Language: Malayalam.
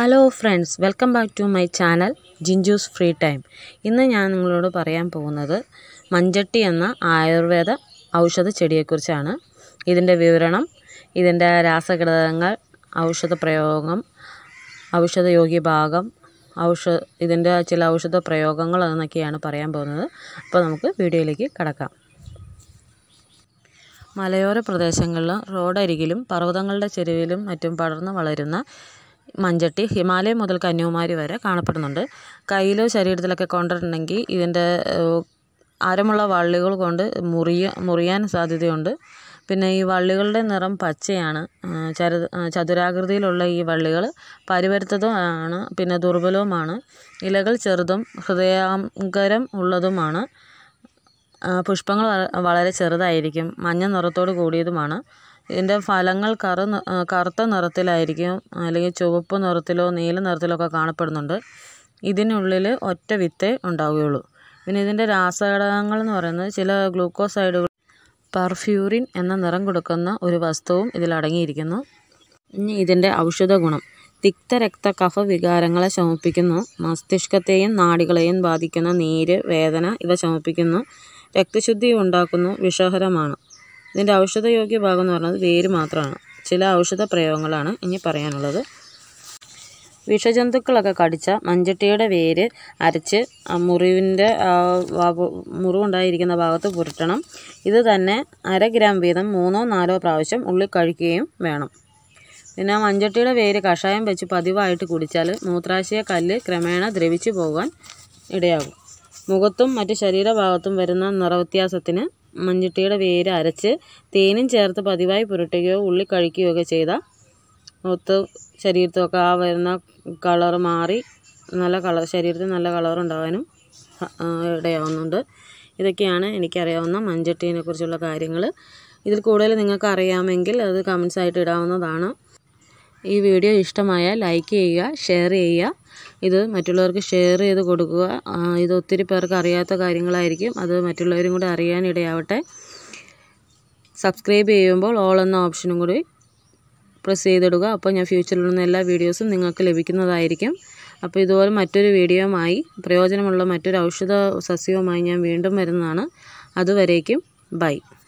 hello friends welcome back to my channel ജിഞ്ചൂസ് ഫ്രീ ടൈം ഇന്ന് ഞാൻ നിങ്ങളോട് പറയാൻ പോകുന്നത് മഞ്ചട്ടി എന്ന ആയുർവേദ ഔഷധ ചെടിയെക്കുറിച്ചാണ് ഇതിൻ്റെ വിവരണം ഇതിൻ്റെ രാസഘടകങ്ങൾ ഔഷധ പ്രയോഗം ഔഷധയോഗ്യ ഭാഗം ഔഷധ ഇതിൻ്റെ ചില ഔഷധ പ്രയോഗങ്ങൾ എന്നൊക്കെയാണ് പറയാൻ പോകുന്നത് അപ്പോൾ നമുക്ക് വീഡിയോയിലേക്ക് കടക്കാം മലയോര പ്രദേശങ്ങളിലും റോഡരികിലും പർവ്വതങ്ങളുടെ ചെരുവിലും മറ്റും പടർന്നു വളരുന്ന മഞ്ചട്ടി ഹിമാലയം മുതൽ കന്യാകുമാരി വരെ കാണപ്പെടുന്നുണ്ട് കയ്യിലോ ശരീരത്തിലൊക്കെ കൊണ്ടിട്ടുണ്ടെങ്കിൽ ഇതിൻ്റെ ഏഹ്, ആരമുള്ള വള്ളികൾ കൊണ്ട് മുറിയ മുറിയാൻ സാധ്യതയുണ്ട് പിന്നെ ഈ വള്ളികളുടെ നിറം പച്ചയാണ് ഏഹ്, ചര ഏഹ്, ചതുരാകൃതിയിലുള്ള ഈ വള്ളികൾ പരിവരുത്തതും ആണ് പിന്നെ ദുർബലവുമാണ് ഇലകൾ ചെറുതും ഹൃദയാങ്കരം ഉള്ളതുമാണ് ആ, പുഷ്പങ്ങൾ വ- വളരെ ചെറുതായിരിക്കും മഞ്ഞ നിറത്തോട് കൂടിയതുമാണ് ഇതിൻ്റെ ഫലങ്ങൾ കറു നി- ആ, കറുത്ത നിറത്തിലായിരിക്കും അല്ലെങ്കിൽ ചുവപ്പ് നിറത്തിലോ നീല നിറത്തിലോ ഒക്കെ കാണപ്പെടുന്നുണ്ട് ഇതിനുള്ളിൽ ഒറ്റ വിത്തേ ഉണ്ടാവുകയുള്ളൂ പിന്നെ ഇതിൻ്റെ രാസഘടകങ്ങൾ എന്ന് പറയുന്നത് ചില ഗ്ലൂക്കോസൈഡുകൾ പെർഫ്യൂറിൻ എന്ന നിറം കൊടുക്കുന്ന ഒരു വസ്തുവും ഇതിൽ അടങ്ങിയിരിക്കുന്നു ഇനി ഇതിൻ്റെ ഔഷധ ഗുണം തിക്തരക്ത കഫ വികാരങ്ങളെ ശമിപ്പിക്കുന്നു മസ്തിഷ്കത്തെയും നാഡികളെയും ബാധിക്കുന്ന നീര് വേദന ഇവ ശമിപ്പിക്കുന്നു രക്തശുദ്ധി ഉണ്ടാക്കുന്നു വിഷഹരമാണ് ഇതിൻ്റെ ഔഷധയോഗ്യ ഭാഗം എന്ന് പറയുന്നത് വേര് മാത്രമാണ് ചില ഔഷധ പ്രയോഗങ്ങളാണ് ഇനി പറയാനുള്ളത് വിഷജന്തുക്കളൊക്കെ കടിച്ച മഞ്ചട്ടിയുടെ വേര് അരച്ച് ആ മുറിവിൻ്റെ ആ ഭാഗ- മുറിവുണ്ടായിരിക്കുന്ന ഭാഗത്ത് പുരട്ടണം ഇത് തന്നെ അര ഗ്രാം വീതം മൂന്നോ നാലോ പ്രാവശ്യം ഉള്ളിൽ കഴിക്കുകയും വേണം പിന്നെ മഞ്ചട്ടിയുടെ വേര് കഷായം വെച്ച് പതിവായിട്ട് കുടിച്ചാൽ മൂത്രാശയ കല്ല് ക്രമേണ ദ്രവിച്ചു പോകാൻ ഇടയാകും മുഖത്തും മറ്റ് ശരീരഭാഗത്തും വരുന്ന നിറവ്യത്യാസത്തിന് മഞ്ചട്ടിയുടെ വേര് അരച്ച് തേനും ചേർത്ത് പതിവായി പുരട്ടുകയോ ഉള്ളി കഴിക്കുകയോ ഒക്കെ ചെയ്താൽ മുഖത്ത് ശരീരത്തൊക്കെ ആ വരുന്ന കളർ മാറി നല്ല കളർ ശരീരത്തിൽ നല്ല കളർ ഉണ്ടാകാനും ആ, ഇടയാവുന്നുണ്ട് ഇതൊക്കെയാണ് എനിക്കറിയാവുന്ന മൺചട്ടീനെ കുറിച്ചുള്ള കാര്യങ്ങൾ ഇതിൽ കൂടുതൽ നിങ്ങൾക്ക് അറിയാമെങ്കിൽ അത് കമൻസ് ആയിട്ട് ഇടാവുന്നതാണ് ഈ വീഡിയോ ഇഷ്ടമായാൽ ലൈക്ക് ചെയ്യുക ഷെയർ ചെയ്യുക ഇത് മറ്റുള്ളവർക്ക് ഷെയർ ചെയ്ത് കൊടുക്കുക ആ, ഇത് ഒത്തിരി പേർക്ക് അറിയാത്ത കാര്യങ്ങളായിരിക്കും അത് മറ്റുള്ളവരും കൂടി അറിയാൻ ഇടയാവട്ടെ സബ്സ്ക്രൈബ് ചെയ്യുമ്പോൾ ഓൾ എന്ന ഓപ്ഷനും കൂടി പ്രസ് ചെയ്തിടുക അപ്പോൾ ഞാൻ ഫ്യൂച്ചറിൽ നിന്ന് എല്ലാ വീഡിയോസും നിങ്ങൾക്ക് ലഭിക്കുന്നതായിരിക്കും അപ്പോൾ ഇതുപോലെ മറ്റൊരു വീഡിയോയുമായി പ്രയോജനമുള്ള മറ്റൊരു ഔഷധ സസ്യവുമായി ഞാൻ വീണ്ടും വരുന്നതാണ് അതുവരേക്കും ബൈ